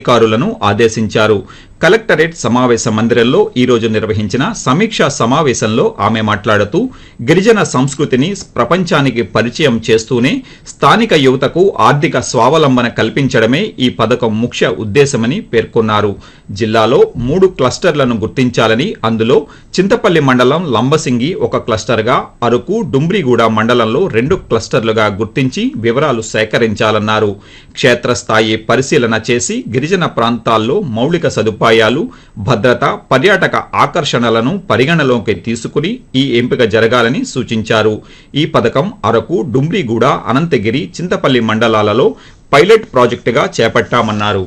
అధికారులను ఆదేశించారు కలెక్టరేట్ సమావేశ మందిరంలో ఈ రోజు నిర్వహించిన సమీక్షా సమావేశంలో ఆమె మాట్లాడుతూ గిరిజన సంస్కృతిని ప్రపంచానికి పరిచయం చేస్తూనే స్థానిక యువతకు ఆర్థిక స్వావలంబన కల్పించడమే ఈ పథకం ముఖ్య ఉద్దేశమని పేర్కొన్నారు జిల్లాలో మూడు క్లస్టర్లను గుర్తించాలని అందులో చింతపల్లి మండలం లంబసింగి ఒక క్లస్టర్గా అరకు డుమ్రిగూడ మండలంలో రెండు క్లస్టర్లుగా గుర్తించి వివరాలు సేకరించాలన్నారు క్షేత్రస్థాయి పరిశీలన చేసి గిరిజన ప్రాంతాల్లో మౌలిక సదుపాయాలు భద్రత పర్యాటక ఆకర్షణలను పరిగణలోకి తీసుకుని ఈ ఎంపిక జరగాలని సూచించారు ఈ పథకం అరకు డుమ్రిగూడ అనంతగిరి చింతపల్లి మండలాలలో పైలట్ ప్రాజెక్టుగా చేపట్టామన్నారు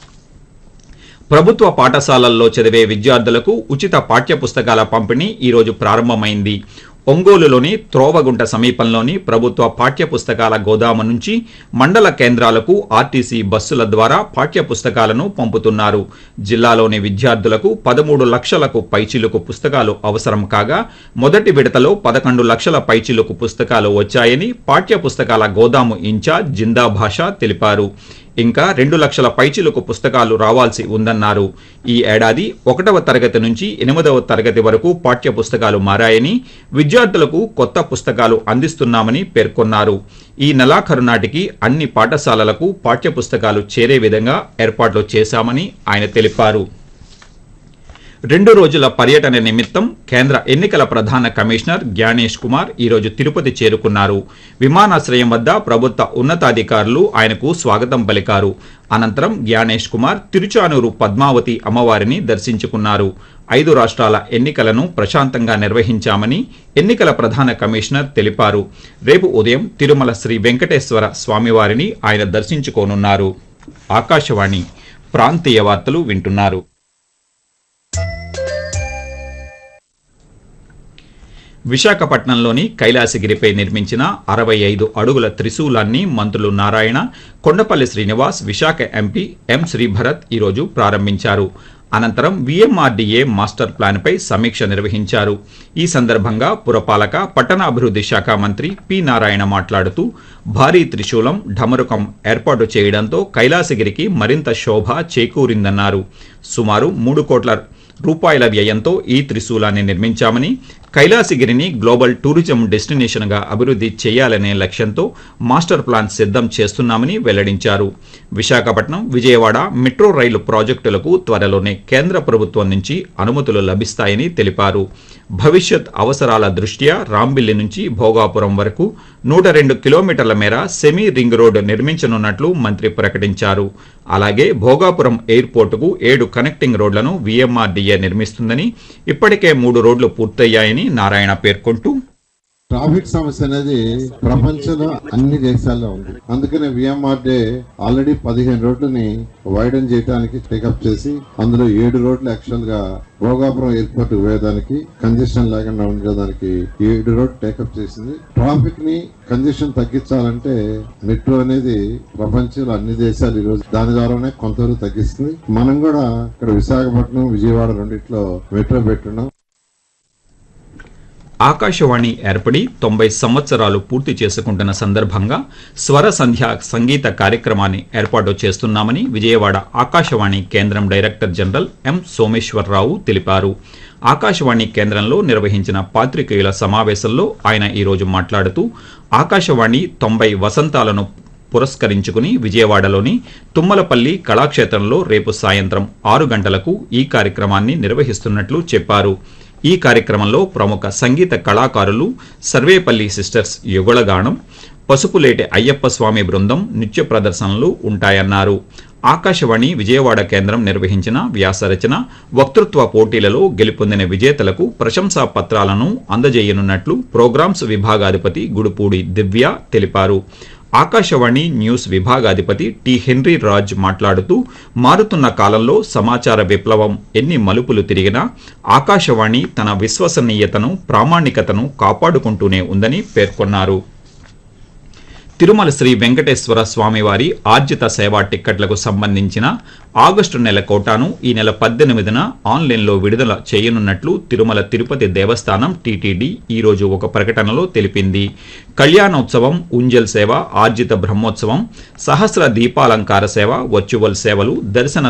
ప్రభుత్వ పాఠశాలల్లో చదివే విద్యార్థులకు ఉచిత పాఠ్య పుస్తకాల పంపిణీ ఈరోజు ప్రారంభమైంది ఒంగోలులోని త్రోవగుంట సమీపంలోని ప్రభుత్వ పాఠ్య పుస్తకాల గోదాము నుంచి మండల కేంద్రాలకు ఆర్టీసీ బస్సుల ద్వారా పాఠ్య పుస్తకాలను పంపుతున్నారు జిల్లాలోని విద్యార్థులకు పదమూడు లక్షలకు పైచిలుకు పుస్తకాలు అవసరం కాగా మొదటి విడతలో పదకొండు లక్షల పైచిలుకు పుస్తకాలు వచ్చాయని పాఠ్య పుస్తకాల గోదాము ఇన్ఛార్జ్ జిందా భాష తెలిపారు ఇంకా రెండు లక్షల పైచిలుకు పుస్తకాలు రావాల్సి ఉందన్నారు ఈ ఏడాది ఒకటవ తరగతి నుంచి ఎనిమిదవ తరగతి వరకు పాఠ్య పుస్తకాలు మారాయని విద్యార్థులకు కొత్త పుస్తకాలు అందిస్తున్నామని పేర్కొన్నారు ఈ నెలాఖరు నాటికి అన్ని పాఠశాలలకు పాఠ్య పుస్తకాలు చేరే విధంగా ఏర్పాట్లు చేశామని ఆయన తెలిపారు రెండు రోజుల పర్యటన నిమిత్తం కేంద్ర ఎన్నికల ప్రధాన కమిషనర్ జ్ఞానేష్ కుమార్ ఈరోజు తిరుపతి చేరుకున్నారు విమానాశ్రయం వద్ద ప్రభుత్వ ఉన్నతాధికారులు ఆయనకు స్వాగతం పలికారు అనంతరం జ్ఞానేష్ కుమార్ తిరుచానూరు పద్మావతి అమ్మవారిని దర్శించుకున్నారు ఐదు రాష్ట్రాల ఎన్నికలను ప్రశాంతంగా నిర్వహించామని ఎన్నికల ప్రధాన కమిషనర్ తెలిపారు రేపు ఉదయం తిరుమల శ్రీ వెంకటేశ్వర స్వామివారిని ఆయన దర్శించుకోనున్నారు ఆకాశవాణి ప్రాంతీయ వార్తలు వింటున్నారు విశాఖపట్నంలోని కైలాసగిరిపై నిర్మించిన అరవై ఐదు అడుగుల త్రిశూలాన్ని మంత్రులు నారాయణ కొండపల్లి శ్రీనివాస్ విశాఖ ఎంపీ ఎం శ్రీభరత్ ఈరోజు ప్రారంభించారు అనంతరం విఎంఆర్డీఏ మాస్టర్ ప్లాన్పై సమీక్ష నిర్వహించారు ఈ సందర్భంగా పురపాలక పట్టణాభివృద్ధి శాఖ మంత్రి పి నారాయణ మాట్లాడుతూ భారీ త్రిశూలం ఢమరుకం ఏర్పాటు చేయడంతో కైలాసగిరికి మరింత శోభ చేకూరిందన్నారు సుమారు మూడు కోట్ల రూపాయల వ్యయంతో ఈ త్రిశూలాన్ని నిర్మించామని కైలాసగిరిని గ్లోబల్ టూరిజం డెస్టినేషన్గా అభివృద్ధి చేయాలనే లక్ష్యంతో మాస్టర్ ప్లాన్ సిద్ధం చేస్తున్నామని వెల్లడించారు విశాఖపట్నం విజయవాడ మెట్రో రైలు ప్రాజెక్టులకు త్వరలోనే కేంద్ర ప్రభుత్వం నుంచి అనుమతులు లభిస్తాయని తెలిపారు భవిష్యత్ అవసరాల దృష్ట్యా రాంబిల్లి నుంచి భోగాపురం వరకు నూట రెండు కిలోమీటర్ల మేర సెమీ రింగ్ రోడ్డు నిర్మించనున్నట్లు మంత్రి ప్రకటించారు అలాగే భోగాపురం ఎయిర్పోర్టుకు ఏడు కనెక్టింగ్ రోడ్లను వీఎంఆర్డీఏ నిర్మిస్తుందని ఇప్పటికే మూడు రోడ్లు పూర్తయ్యాయని నారాయణ పేర్కొంటూ ట్రాఫిక్ సమస్య అనేది ప్రపంచంలో అన్ని దేశాల్లో ఉంది అందుకనే విఎంఆర్డే ఆల్రెడీ పదిహేను రోడ్లని వైడన్ చేయడానికి టేకప్ చేసి అందులో ఏడు రోడ్లు యాక్చువల్ గా భోగాపురం ఎయిర్పోర్ట్ పోయేదానికి కంజెషన్ లేకుండా ఉండేదానికి ఏడు రోడ్ టేకప్ చేసింది ట్రాఫిక్ ని కంజెషన్ తగ్గించాలంటే మెట్రో అనేది ప్రపంచంలో అన్ని దేశాలు ఈ రోజు దాని ద్వారానే కొంతవరకు తగ్గిస్తుంది మనం కూడా ఇక్కడ విశాఖపట్నం విజయవాడ రెండిట్లో మెట్రో పెట్టున్నాం ఆకాశవాణి ఏర్పడి తొంభై సంవత్సరాలు పూర్తి చేసుకుంటున్న సందర్భంగా స్వర సంధ్య సంగీత కార్యక్రమాన్ని ఏర్పాటు చేస్తున్నామని విజయవాడ ఆకాశవాణి కేంద్రం డైరెక్టర్ జనరల్ ఎం సోమేశ్వరరావు తెలిపారు ఆకాశవాణి కేంద్రంలో నిర్వహించిన పాత్రికేయుల సమావేశంలో ఆయన ఈరోజు మాట్లాడుతూ ఆకాశవాణి తొంభై వసంతాలను పురస్కరించుకుని విజయవాడలోని తుమ్మలపల్లి కళాక్షేత్రంలో రేపు సాయంత్రం ఆరు గంటలకు ఈ కార్యక్రమాన్ని నిర్వహిస్తున్నట్లు చెప్పారు ఈ కార్యక్రమంలో ప్రముఖ సంగీత కళాకారులు సర్వేపల్లి సిస్టర్స్ యుగళగానం పసుపులేటి అయ్యప్ప స్వామి బృందం నృత్య ప్రదర్శనలు ఉంటాయన్నారు ఆకాశవాణి విజయవాడ కేంద్రం నిర్వహించిన వ్యాసరచన వక్తృత్వ పోటీలలో గెలుపొందిన విజేతలకు ప్రశంసా పత్రాలను అందజేయనున్నట్లు ప్రోగ్రామ్స్ విభాగాధిపతి గుడుపూడి దివ్య తెలిపారు ఆకాశవాణి న్యూస్ విభాగాధిపతి టి హెన్రీ రాజ్ మాట్లాడుతూ మారుతున్న కాలంలో సమాచార విప్లవం ఎన్ని మలుపులు తిరిగినా ఆకాశవాణి తన విశ్వసనీయతను ప్రామాణికతను కాపాడుకుంటూనే ఉందని పేర్కొన్నారు తిరుమల శ్రీ వెంకటేశ్వర స్వామివారి ఆర్జిత సేవా టిక్కెట్లకు సంబంధించిన ఆగస్టు నెల కోటాను ఈ నెల పద్దెనిమిదిన ఆన్లైన్లో విడుదల చేయనున్నట్లు తిరుమల తిరుపతి దేవస్థానం టీటీడీ ఈ రోజు ఒక ప్రకటనలో తెలిపింది కళ్యాణోత్సవం ఉంజల్ సేవ ఆర్జిత బ్రహ్మోత్సవం సహస్ర దీపాలంకార సేవ వర్చువల్ సేవలు దర్శన